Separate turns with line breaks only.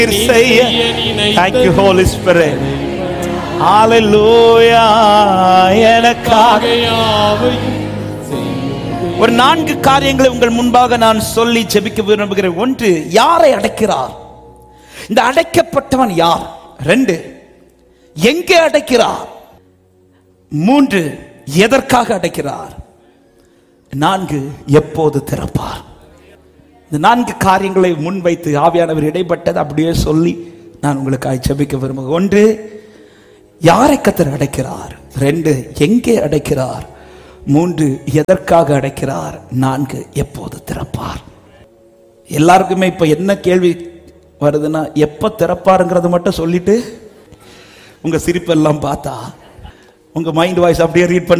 செய்ய Thank you Holy Spirit Hallelujah எனக்காக ஒரு நான்கு காரியங்களை உங்கள் முன்பாக நான் சொல்லி ஜெபிக்க விரும்புகிறேன் ஒன்று யாரை அடைக்கிறார் இந்த அடைக்கப்பட்டவன் யார் ரெண்டு எங்கே அடைக்கிறார் மூன்று எதற்காக அடைக்கிறார் நான்கு எப்போது திறப்பார் இந்த நான்கு காரியங்களை முன்வைத்து ஆவியானவர் இடைப்பட்டது அப்படியே சொல்லி நான் உங்களுக்காக ஜெபிக்க விரும்புகிறேன் ஒன்று யாரை கத்தர் அடைக்கிறார் ரெண்டு எங்கே அடைக்கிறார் மூன்று எதற்காக அடைக்கிறார் நான்கு எப்போது திறப்பார் எல்லாருக்குமே இப்ப என்ன கேள்வி வருதுன்னா எப்ப திறப்பாருங்கிறத மட்டும் சொல்லிட்டு உங்க சிரிப்பெல்லாம் பார்த்தா உங்க மைண்ட் வாய்ஸ் அப்படியே ரீட் பண்ண